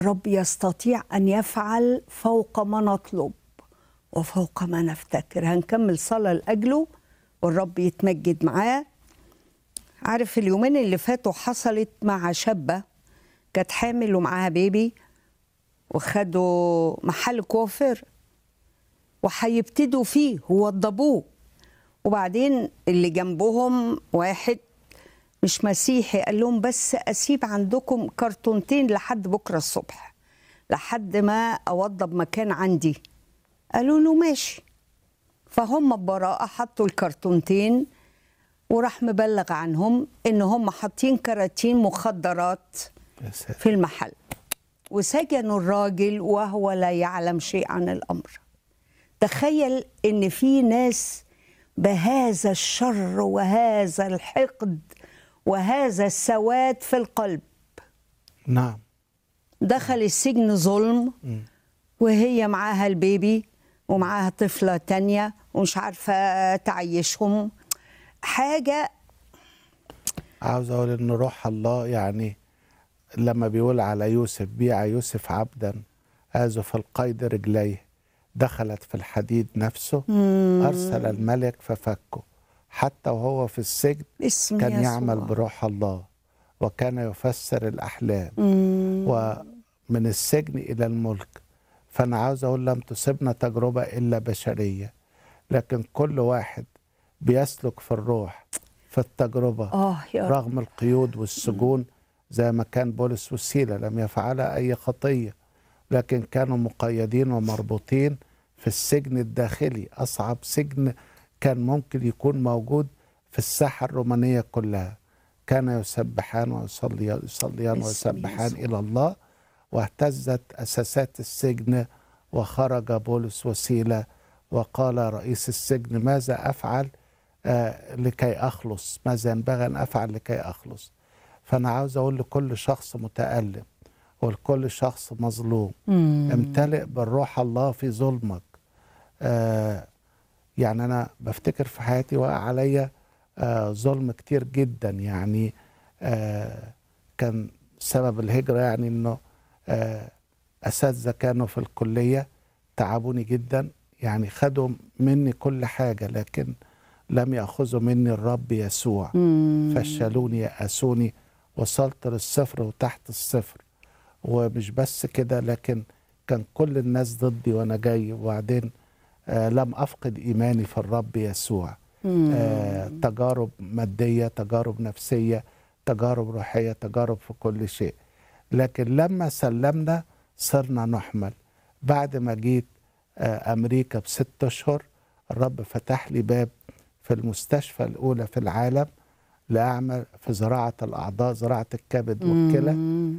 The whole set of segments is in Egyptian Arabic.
الرب يستطيع ان يفعل فوق ما نطلب وفوق ما نفتكر هنكمل صلاه لاجله والرب يتمجد معاه عارف اليومين اللي فاتوا حصلت مع شابه كانت حامل ومعاها بيبي وخدوا محل كوافير وهيبتدوا فيه ووضبوه وبعدين اللي جنبهم واحد مش مسيحي قال لهم بس اسيب عندكم كرتونتين لحد بكره الصبح لحد ما اوضب مكان عندي قالوا له ماشي فهم ببراءة حطوا الكرتونتين وراح مبلغ عنهم ان هم حاطين كراتين مخدرات يا ساتر في المحل وسجنوا الراجل وهو لا يعلم شيء عن الامر تخيل ان في ناس بهذا الشر وهذا الحقد وهذا السواد في القلب نعم دخل السجن ظلم وهي معاها البيبي ومعاها طفلة تانية ومش عارفة تعيشهم حاجة عاوز اقول ان روح الله يعني لما بيقول على يوسف بيع يوسف عبدا آزف القيد رجليه دخلت في الحديد نفسه أرسل الملك ففكه حتى وهو في السجن اسم كان يسوع. يعمل بروح الله وكان يفسر الأحلام ومن السجن إلى الملك فأنا عاوز أقول لم تصبنا تجربة إلا بشرية لكن كل واحد بيسلك في الروح في التجربة آه يا رب رغم القيود والسجون زي ما كان بولس وسيلة لم يفعلا أي خطية لكن كانوا مقيدين ومربوطين في السجن الداخلي أصعب سجن كان ممكن يكون موجود في الساحة الرومانية كلها كان يسبحان ويصليان يصليان اسم ويسبحان يسوع. إلى الله واهتزت أساسات السجن وخرج بولس وسيلة وقال رئيس السجن ماذا أفعل آه لكي أخلص ماذا ينبغي أن أفعل لكي أخلص فأنا عاوز أقول لكل شخص متألم ولكل شخص مظلوم امتلئ بالروح الله في ظلمك آه يعني أنا بفتكر في حياتي وقع عليا آه ظلم كتير جدا يعني آه كان سبب الهجرة يعني إنه آه أساتذة كانوا في الكلية تعبوني جدا يعني خدوا مني كل حاجة لكن لم يأخذوا مني الرب يسوع فشلوني يأسوني وصلت للصفر وتحت الصفر ومش بس كده لكن كان كل الناس ضدي وانا جاي وبعدين آه لم افقد ايماني في الرب يسوع آه تجارب ماديه تجارب نفسيه تجارب روحيه تجارب في كل شيء لكن لما سلمنا صرنا نحمل بعد ما جيت آه امريكا بست اشهر الرب فتح لي باب في المستشفى الاولى في العالم لاعمل في زراعه الاعضاء زراعه الكبد والكلى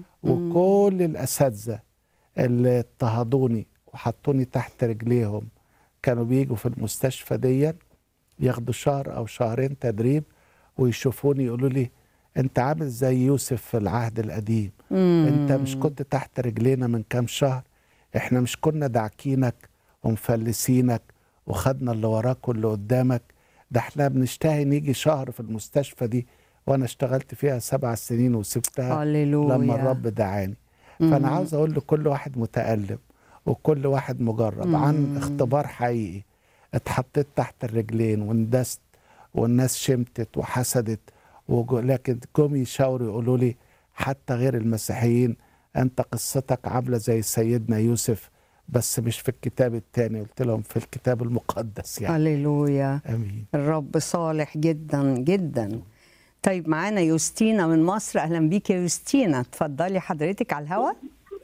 وكل الاساتذه اللي اضطهدوني وحطوني تحت رجليهم كانوا بيجوا في المستشفى دي ياخدوا شهر او شهرين تدريب ويشوفوني يقولوا لي انت عامل زي يوسف في العهد القديم انت مش كنت تحت رجلينا من كام شهر احنا مش كنا داعكينك ومفلسينك وخدنا اللي وراك واللي قدامك ده احنا بنشتهي نيجي شهر في المستشفى دي وانا اشتغلت فيها سبع سنين وسبتها هللويا. لما الرب دعاني فانا عاوز اقول لكل واحد متألم وكل واحد مجرب عن اختبار حقيقي اتحطيت تحت الرجلين واندست والناس شمتت وحسدت وجو لكن جم يشاوروا يقولوا لي حتى غير المسيحيين انت قصتك عامله زي سيدنا يوسف بس مش في الكتاب التاني قلت لهم في الكتاب المقدس يعني هللويا امين الرب صالح جدا جدا طيب معانا يوستينا من مصر اهلا بيك يا يوستينا اتفضلي حضرتك على الهوا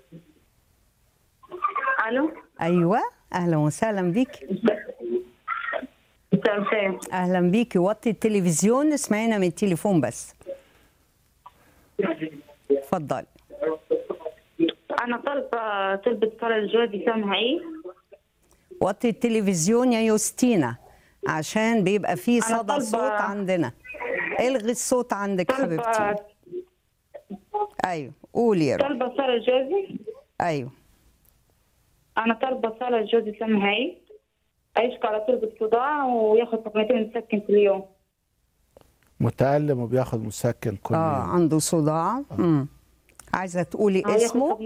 الو ايوه اهلا وسهلا بيك مساء الخير اهلا بيكي وطي التلفزيون اسمعينا من التليفون بس اتفضلي انا طالبه طلبة صلاة لجوزي سامها ايه وطي التلفزيون يا يوستينا عشان بيبقى فيه أنا صدى طالبة- صوت عندنا الغي الصوت عندك طالبه حبيبتي ايوه قولي يا رب طالبه صلاة لجوزي ايوه انا طالبه صلاة لجوزي سامها ايه عايشك على طول بالصداع وياخد حقنتين مسكن في اليوم متألم وبياخد مسكن كل اه يوم عنده صداع امم عايزه تقولي آه، ياخد اسمه